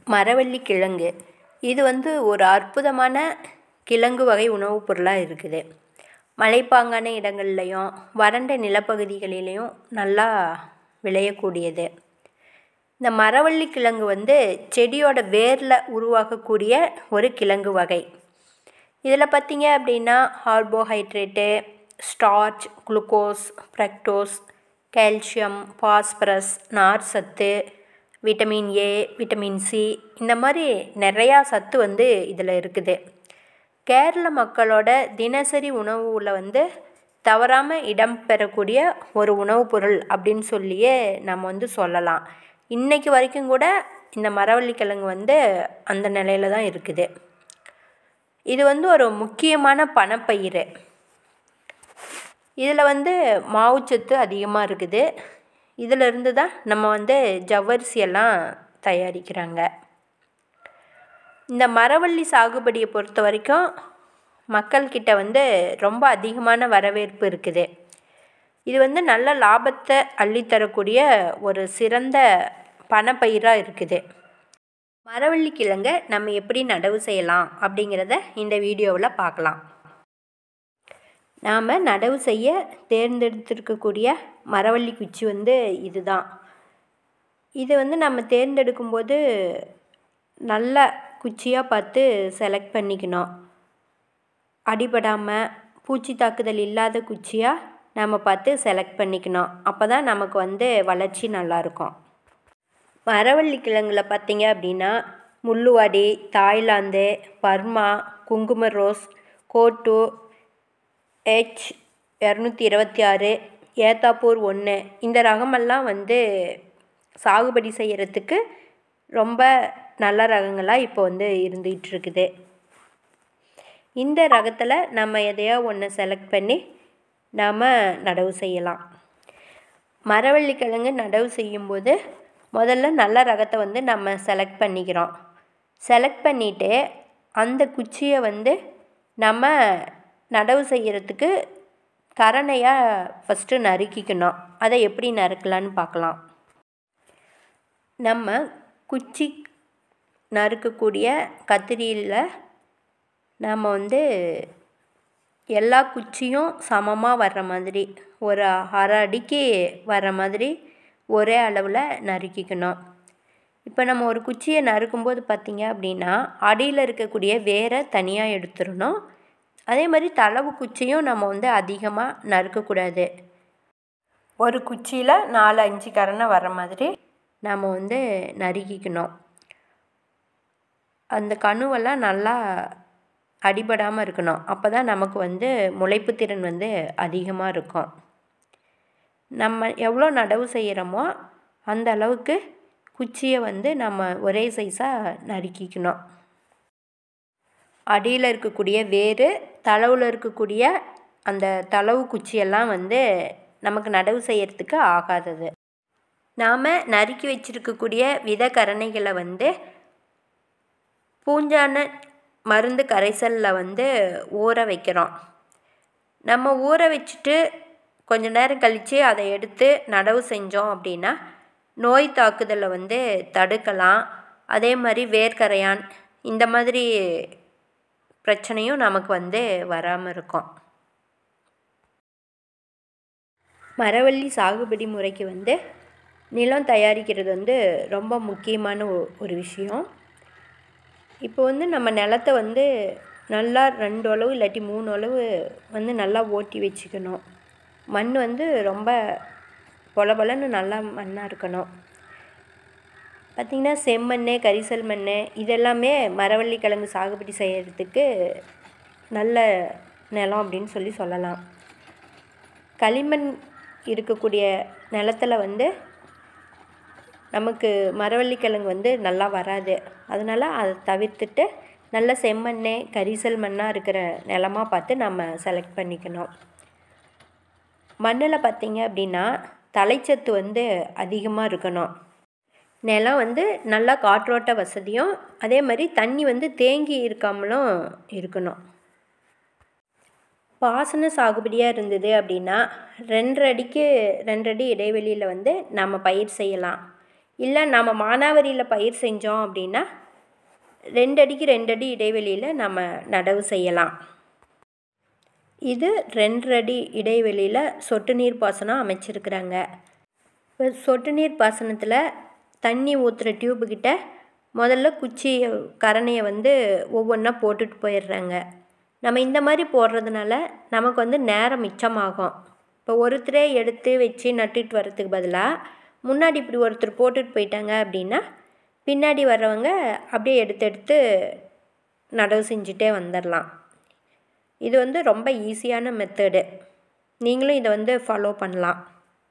மரவள்ளி கிழங்கு இது வந்து ஒரு அற்புதமான கிழங்கு வகை உணவுப் பொருளாக இருக்குது மலைப்பாங்கான இடங்கள்லையும் வறண்ட நிலப்பகுதிகளிலையும் நல்லா விளையக்கூடியது இந்த மரவள்ளி கிழங்கு வந்து செடியோட வேரில் உருவாகக்கூடிய ஒரு கிழங்கு வகை இதில் பார்த்தீங்க அப்படின்னா carbohydrate starch glucose fructose calcium phosphorus நார்ச்சத்து விட்டமின் ஏ விட்டமின் சி இந்த மாதிரி நிறையா சத்து வந்து இதில் இருக்குது கேரள மக்களோட தினசரி உணவுல வந்து தவறாமல் இடம் பெறக்கூடிய ஒரு உணவுப் பொருள் அப்படின்னு சொல்லியே நம்ம வந்து சொல்லலாம் இன்றைக்கு வரைக்கும் கூட இந்த மரவள்ளி கிழங்கு வந்து அந்த நிலையில தான் இருக்குது இது வந்து ஒரு முக்கியமான பணப்பயிர் இதில் வந்து மாவுச்சத்து அதிகமாக இருக்குது இதிலிருந்து தான் நம்ம வந்து ஜவ்வரிசி எல்லாம் தயாரிக்கிறாங்க இந்த மரவள்ளி சாகுபடியை பொறுத்த வரைக்கும் மக்கள்கிட்ட வந்து ரொம்ப அதிகமான வரவேற்பு இருக்குது இது வந்து நல்ல லாபத்தை அள்ளித்தரக்கூடிய ஒரு சிறந்த பணப்பயிராக இருக்குது மரவள்ளி கிழங்கை நம்ம எப்படி நடவு செய்யலாம் அப்படிங்கிறத இந்த வீடியோவில் பார்க்கலாம் நாம் நடவு செய்ய தேர்ந்தெடுத்திருக்கக்கூடிய மரவள்ளி குச்சி வந்து இதுதான் இது வந்து நம்ம தேர்ந்தெடுக்கும்போது நல்ல குச்சியாக பார்த்து செலக்ட் பண்ணிக்கணும் அடிபடாமல் பூச்சி தாக்குதல் இல்லாத குச்சியாக நம்ம பார்த்து செலக்ட் பண்ணிக்கணும் அப்போ தான் நமக்கு வந்து வளர்ச்சி நல்லாயிருக்கும் மரவள்ளி கிழங்குல பார்த்தீங்க அப்படின்னா முள்ளுவாடி தாய்லாந்து பர்மா குங்கும ரோஸ் கோட்டு ஹெச் இரநூத்தி இருபத்தி ஆறு ஏத்தாப்பூர் ஒன்று இந்த ரகமெல்லாம் வந்து சாகுபடி செய்கிறதுக்கு ரொம்ப நல்ல ரகங்களாக இப்போ வந்து இருந்துகிட்டு இருக்குது இந்த ரகத்தில் நம்ம எதையோ ஒன்று செலக்ட் பண்ணி நாம் நடவு செய்யலாம் மரவள்ளி கிழங்கு நடவு செய்யும்போது முதல்ல நல்ல ரகத்தை வந்து நம்ம செலக்ட் பண்ணிக்கிறோம் செலக்ட் பண்ணிவிட்டு அந்த குச்சியை வந்து நம்ம நடவு செய்கிறதுக்கு கரணையாக ஃபஸ்ட்டு நறுக்கிக்கணும் அதை எப்படி நறுக்கலான்னு பார்க்கலாம் நம்ம குச்சி நறுக்கக்கூடிய கத்திரியில் நாம் வந்து எல்லா குச்சியும் சமமாக வர்ற மாதிரி ஒரு அரை அடிக்கு வர்ற மாதிரி ஒரே அளவில் நறுக்கிக்கணும் இப்போ நம்ம ஒரு குச்சியை நறுக்கும்போது பார்த்திங்க அப்படின்னா அடியில் இருக்கக்கூடிய வேரை தனியாக எடுத்துடணும் அதே மாதிரி தளவு குச்சியும் நம்ம வந்து அதிகமாக நறுக்கக்கூடாது ஒரு குச்சியில் நாலு அஞ்சு கரணை வர மாதிரி நாம் வந்து நறுக்கிக்கணும் அந்த கணுவெல்லாம் நல்லா அடிபடாமல் இருக்கணும் அப்போ தான் நமக்கு வந்து முளைப்பு திறன் வந்து அதிகமாக இருக்கும் நம்ம எவ்வளோ நடவு செய்கிறோமோ அந்த அளவுக்கு குச்சியை வந்து நம்ம ஒரே சைஸாக நறுக்கிக்கணும் அடியில் இருக்கக்கூடிய வேர் தளவில் இருக்கக்கூடிய அந்த தளவு குச்சியெல்லாம் வந்து நமக்கு நடவு செய்கிறதுக்கு ஆகாதது நாம் நறுக்கி வச்சுருக்கக்கூடிய வித கரணைகளை வந்து பூஞ்சான மருந்து கரைசலில் வந்து ஊற வைக்கிறோம் நம்ம ஊற வச்சுட்டு கொஞ்ச நேரம் கழித்து அதை எடுத்து நடவு செஞ்சோம் அப்படின்னா நோய் தாக்குதலை வந்து தடுக்கலாம் அதே மாதிரி வேர்க்கரையான் இந்த மாதிரி பிரச்சனையும் நமக்கு வந்து வராமல் இருக்கும் மரவள்ளி சாகுபடி முறைக்கு வந்து நிலம் தயாரிக்கிறது வந்து ரொம்ப முக்கியமான ஒரு விஷயம் இப்போ வந்து நம்ம நிலத்த வந்து நல்லா ரெண்டு அளவு இல்லாட்டி மூணு அளவு வந்து நல்லா ஓட்டி வச்சுக்கணும் மண் வந்து ரொம்ப பொல பொலன்னு நல்லா மண்ணாக இருக்கணும் பார்த்திங்கன்னா செம்மண் கரிசல் மண் இதெல்லாமே மரவள்ளி கிழங்கு சாகுபடி செய்கிறதுக்கு நல்ல நிலம் அப்படின்னு சொல்லி சொல்லலாம் களிமண் இருக்கக்கூடிய நிலத்தில் வந்து நமக்கு மரவள்ளி கிழங்கு வந்து நல்லா வராது அதனால் அதை தவிர்த்துட்டு நல்ல செம்மண் கரிசல் மண்ணாக இருக்கிற நிலமா பார்த்து நம்ம செலக்ட் பண்ணிக்கணும் மண்ணில் பார்த்திங்க அப்படின்னா தலைச்சத்து வந்து அதிகமாக இருக்கணும் நிலம் வந்து நல்லா காற்றோட்ட வசதியும் அதே மாதிரி தண்ணி வந்து தேங்கி இருக்காமலும் இருக்கணும் பாசன சாகுபடியாக இருந்தது அப்படின்னா ரெண்டரை அடிக்கு ரெண்டடி இடைவெளியில் வந்து நம்ம பயிர் செய்யலாம் இல்லை நம்ம மானாவரியில் பயிர் செஞ்சோம் அப்படின்னா ரெண்டு அடிக்கு ரெண்டு அடி இடைவெளியில் நம்ம நடவு செய்யலாம் இது ரெண்டு அடி இடைவெளியில் சொட்டு நீர் பாசனம் அமைச்சிருக்கிறாங்க இப்போ சொட்டு நீர் பாசனத்தில் தண்ணி ஊற்றுற டியூபுக்கிட்ட முதல்ல குச்சி கரணையை வந்து ஒவ்வொன்றா போட்டுட்டு போயிடுறாங்க நம்ம இந்த மாதிரி போடுறதுனால நமக்கு வந்து நேரம் மிச்சமாகும் இப்போ ஒருத்தரே எடுத்து வச்சு நட்டுட்டு வர்றதுக்கு பதிலாக முன்னாடி இப்படி ஒருத்தர் போட்டுட்டு போயிட்டாங்க அப்படின்னா பின்னாடி வர்றவங்க அப்படியே எடுத்து எடுத்து நடவு செஞ்சுட்டே வந்துடலாம் இது வந்து ரொம்ப ஈஸியான மெத்தடு நீங்களும் இதை வந்து ஃபாலோ பண்ணலாம்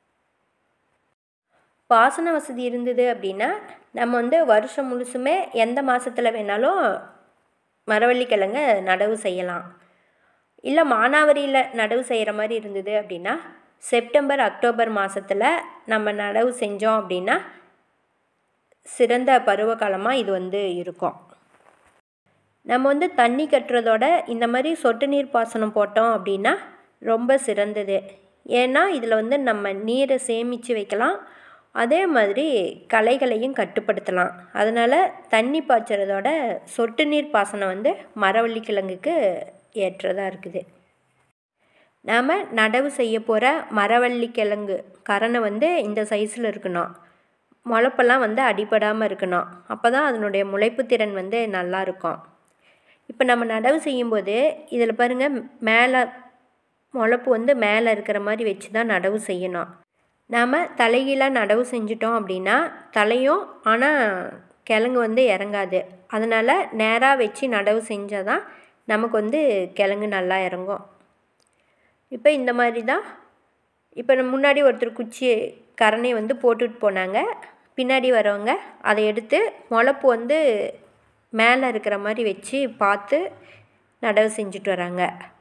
பாசன வசதி இருந்தது அப்படின்னா நம்ம வந்து வருஷம் முழுசுமே எந்த மாதத்தில் வேணாலும் மரவள்ளிக்கிழங்க நடவு செய்யலாம் இல்லை மானாவரியில் நடவு செய்கிற மாதிரி இருந்தது அப்படின்னா செப்டம்பர் அக்டோபர் மாதத்தில் நம்ம நடவு செஞ்சோம் அப்படின்னா சிறந்த பருவகாலமாக இது வந்து இருக்கும் நம்ம வந்து தண்ணி கட்டுறதோட இந்த மாதிரி சொட்டு நீர் பாசனம் போட்டோம் அப்படின்னா ரொம்ப சிறந்தது ஏன்னா இதில் வந்து நம்ம நீரை சேமித்து வைக்கலாம் அதே மாதிரி களைகளையும் கட்டுப்படுத்தலாம் அதனால் தண்ணி பாய்ச்சறதோட சொட்டு நீர் பாசனம் வந்து மரவள்ளி கிழங்குக்கு ஏற்றதாக இருக்குது நாம் நடவு செய்ய போகிற மரவள்ளி கிழங்கு கரணை வந்து இந்த சைஸில் இருக்கணும் முளைப்பெல்லாம் வந்து அடிபடாமல் இருக்கணும் அப்போ தான் அதனுடைய முளைப்பு திறன் வந்து நல்லா இருக்கும் இப்போ நம்ம நடவு செய்யும்போது இதில் பாருங்கள் மேலே முளைப்பு வந்து மேலே இருக்கிற மாதிரி வச்சு தான் நடவு செய்யணும் நாம் தலைகீழாக நடவு செஞ்சிட்டோம் அப்படின்னா தலையும் ஆனால் கிழங்கு வந்து இறங்காது அதனால் நேராக வச்சு நடவு செஞ்சால் தான் நமக்கு வந்து கிழங்கு நல்லா இறங்கும் இப்போ இந்த மாதிரி தான் இப்போ நம்ம முன்னாடி ஒருத்தர் குச்சி கரணை வந்து போட்டுட்டு போனாங்க பின்னாடி வரவங்க அதை எடுத்து முளப்பு வந்து மேலே இருக்கிற மாதிரி வச்சு பார்த்து நடவு செஞ்சுட்டு வராங்க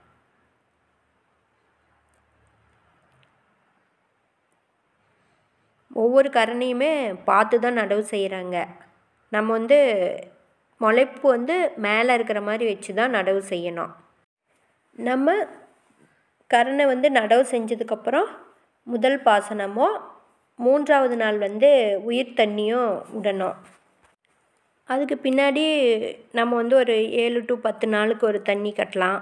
ஒவ்வொரு கரணையுமே பார்த்து தான் நடவு செய்கிறாங்க நம்ம வந்து முளைப்பு வந்து மேலே இருக்கிற மாதிரி வச்சு தான் நடவு செய்யணும் நம்ம கரணை வந்து நடவு செஞ்சதுக்கப்புறம் முதல் பாசனமோ மூன்றாவது நாள் வந்து உயிர் தண்ணியும் விடணும் அதுக்கு பின்னாடி நம்ம வந்து ஒரு ஏழு டு பத்து நாளுக்கு ஒரு தண்ணி கட்டலாம்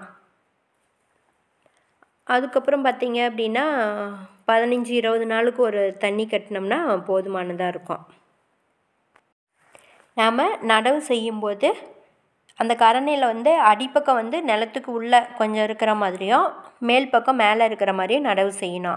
அதுக்கப்புறம் பார்த்திங்க அப்படின்னா பதினஞ்சு இருபது நாளுக்கு ஒரு தண்ணி கட்டினோம்னா போதுமானதாக இருக்கும் நாம் நடவு செய்யும்போது அந்த கரணையில் வந்து அடிப்பக்கம் வந்து நிலத்துக்கு உள்ளே கொஞ்சம் இருக்கிற மாதிரியும் மேல் பக்கம் மேலே இருக்கிற மாதிரியும் நடவு செய்யணும்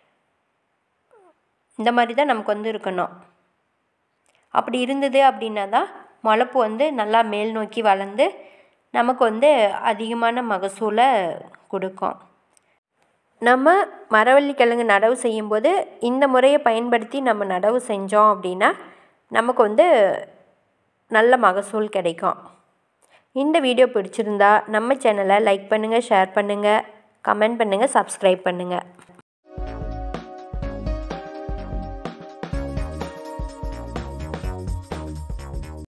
இந்த மாதிரி தான் நமக்கு வந்து இருக்கணும் அப்படி இருந்தது அப்படின்னா தான் முளப்பு வந்து நல்லா மேல் நோக்கி வளர்ந்து நமக்கு வந்து அதிகமான மகசூலை கொடுக்கும் நம்ம மரவள்ளி கிழங்கு நடவு செய்யும்போது இந்த முறையை பயன்படுத்தி நம்ம நடவு செஞ்சோம் அப்படின்னா நமக்கு வந்து நல்ல மகசூல் கிடைக்கும் இந்த வீடியோ பிடிச்சிருந்தா நம்ம சேனலை லைக் பண்ணுங்கள் ஷேர் பண்ணுங்கள் கமெண்ட் பண்ணுங்கள் சப்ஸ்கிரைப் பண்ணுங்கள்